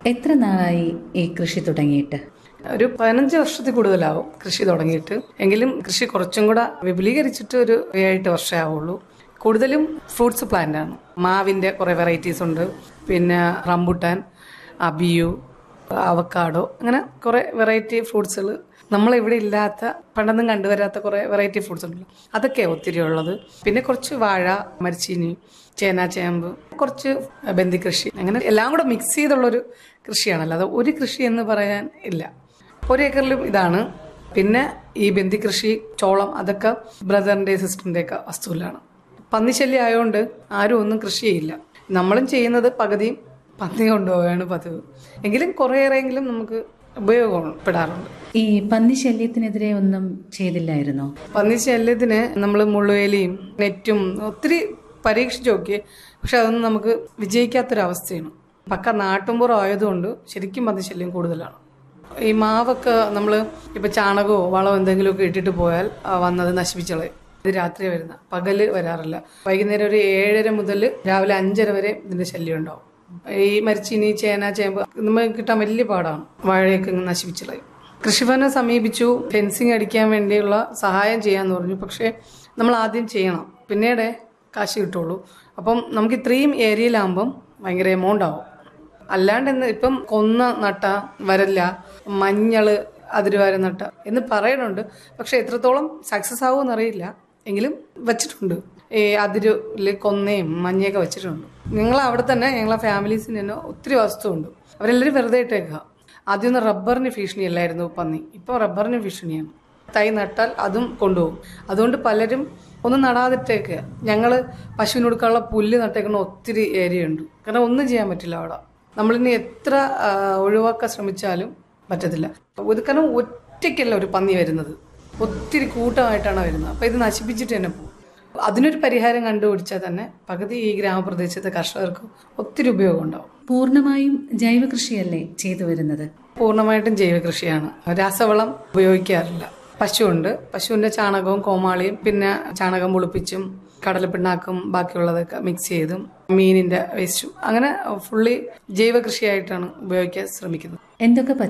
എത്ര നാളായി ഈ കൃഷി തുടങ്ങിയിട്ട് ഒരു പതിനഞ്ച് വർഷത്തിൽ കൂടുതലാവും കൃഷി തുടങ്ങിയിട്ട് എങ്കിലും കൃഷി കുറച്ചും കൂടെ വിപുലീകരിച്ചിട്ട് ഒരു ഏഴെട്ട് വർഷമേ ആവുള്ളൂ കൂടുതലും ഫ്രൂട്ട്സ് പ്ലാന്റ് ആണ് മാവിന്റെ കുറെ വെറൈറ്റീസ് ഉണ്ട് പിന്നെ റംബുട്ടാൻ അബിയു അവക്കാഡോ അങ്ങനെ കുറെ വെറൈറ്റി ഫ്രൂട്ട്സുകൾ നമ്മളിവിടെ ഇല്ലാത്ത പണ്ടൊന്നും കണ്ടുവരാത്ത കുറെ വെറൈറ്റി ഫ്രൂട്ട്സ് ഉണ്ടല്ലോ അതൊക്കെ ഒത്തിരി ഉള്ളത് പിന്നെ കുറച്ച് വാഴ മരിച്ചീനി ചേന ചേമ്പ് കുറച്ച് ബന്ദി കൃഷി അങ്ങനെ എല്ലാം കൂടെ മിക്സ് ചെയ്തുള്ളൊരു കൃഷിയാണല്ലോ അത് ഒരു കൃഷി എന്ന് പറയാൻ ഇല്ല ഒരു ഏക്കറിലും ഇതാണ് പിന്നെ ഈ ബന്ദി കൃഷി ചോളം അതൊക്കെ ബ്രദറിന്റെ സിസ്റ്ററിന്റെ ഒക്കെ വസ്തുവിലാണ് പന്നിശല്യം ആയതുകൊണ്ട് ആരും ഒന്നും കൃഷി ചെയ്യില്ല നമ്മളും ചെയ്യുന്നത് പകുതിയും പന്നി കൊണ്ടുപോവുകയാണ് പതിവ് എങ്കിലും കുറേയേറെങ്കിലും നമുക്ക് ഉപയോഗപ്പെടാറുണ്ട് ഈ പന്നി ശല്യത്തിനെതിരെ ഒന്നും ചെയ്തില്ലായിരുന്നോ പന്നി ശല്യത്തിന് നമ്മൾ മുള്ളുവേലിയും നെറ്റും ഒത്തിരി പരീക്ഷിച്ച് നോക്കി പക്ഷെ അതൊന്നും നമുക്ക് വിജയിക്കാത്തൊരവസ്ഥയാണ് പക്ക നാട്ടുമ്പുറം ആയതുകൊണ്ട് ശരിക്കും പന്നി ശല്യം കൂടുതലാണ് ഈ മാവൊക്കെ നമ്മൾ ഇപ്പൊ ചാണകമോ വളമോ എന്തെങ്കിലുമൊക്കെ ഇട്ടിട്ട് പോയാൽ ആ വന്നത് നശിപ്പിച്ചളയും ഇത് രാത്രി വരുന്ന പകല് വരാറില്ല വൈകുന്നേരം ഒരു ഏഴര മുതൽ രാവിലെ അഞ്ചര വരെ ഇതിന്റെ ശല്യം ഉണ്ടാവും ഈ മരിച്ചീനി ചേന ചേമ്പ് നമുക്ക് കിട്ടാൻ വലിയ പാടാണ് വാഴയൊക്കെ ഇങ്ങ് നശിപ്പിച്ചളയും കൃഷിഭവനെ സമീപിച്ചു ഫെൻസിങ് അടിക്കാൻ വേണ്ടിയുള്ള സഹായം ചെയ്യാന്ന് പറഞ്ഞു പക്ഷേ നമ്മൾ ആദ്യം ചെയ്യണം പിന്നീട് കാശ് കിട്ടുള്ളൂ അപ്പം നമുക്ക് ഇത്രയും ഏരിയയിലാകുമ്പം ഭയങ്കര എമൗണ്ട് ആവും അല്ലാണ്ട് എന്ന് ഇപ്പം കൊന്ന നട്ട വരല്ല മഞ്ഞള് അതിരുവാര നട്ട എന്ന് പറയുന്നുണ്ട് പക്ഷെ എത്രത്തോളം സക്സസ് ആവുമെന്ന് അറിയില്ല എങ്കിലും വെച്ചിട്ടുണ്ട് ഈ അതിരില് കൊന്നയും മഞ്ഞയൊക്കെ വെച്ചിട്ടുണ്ട് ഞങ്ങൾ അവിടെ തന്നെ ഞങ്ങളെ ഫാമിലീസിന് തന്നെ ഒത്തിരി വസ്തുണ്ട് അവരെല്ലാവരും വെറുതെ ഇട്ടേക്കുക ആദ്യമൊന്നും റബ്ബറിന് ഭീഷണിയല്ലായിരുന്നു പന്നി ഇപ്പോൾ റബ്ബറിന് ഭീഷണിയാണ് തൈ നട്ടാൽ അതും കൊണ്ടുപോകും അതുകൊണ്ട് പലരും ഒന്നും നടാതിട്ടേക്കുക ഞങ്ങൾ പശുവിന് കൊടുക്കാനുള്ള പുല്ല് നട്ടേക്കുന്ന ഒത്തിരി ഏരിയ ഉണ്ട് കാരണം ഒന്നും ചെയ്യാൻ പറ്റില്ല അവിടെ നമ്മളിനി എത്ര ആ, ഒഴിവാക്കാൻ ശ്രമിച്ചാലും പറ്റത്തില്ല ഇത് കാരണം ഒറ്റയ്ക്കല്ല ഒരു പന്നി വരുന്നത് ഒത്തിരി കൂട്ടമായിട്ടാണ് വരുന്നത് അപ്പം ഇത് നശിപ്പിച്ചിട്ട് തന്നെ പോകും അതിനൊരു പരിഹാരം കണ്ടുപിടിച്ചാൽ തന്നെ പകുതി ഈ ഗ്രാമപ്രദേശത്തെ കർഷകർക്ക് ഒത്തിരി ഉപയോഗം ഉണ്ടാവും പൂർണ്ണമായും ജൈവ കൃഷിയല്ലേ ചെയ്തു വരുന്നത് പൂർണ്ണമായിട്ടും ജൈവകൃഷിയാണ് രാസവളം ഉപയോഗിക്കാറില്ല പശുവുണ്ട് പശുവിന്റെ ചാണകവും കോമാളിയും പിന്നെ ചാണകം പുളിപ്പിച്ചും കടലപ്പിണ്ണാക്കും ബാക്കിയുള്ളതൊക്കെ മിക്സ് ചെയ്തും മീനിന്റെ വേസ്റ്റും അങ്ങനെ ഫുള്ളി ജൈവകൃഷിയായിട്ടാണ് ഉപയോഗിക്കാൻ ശ്രമിക്കുന്നത് എന്തൊക്കെ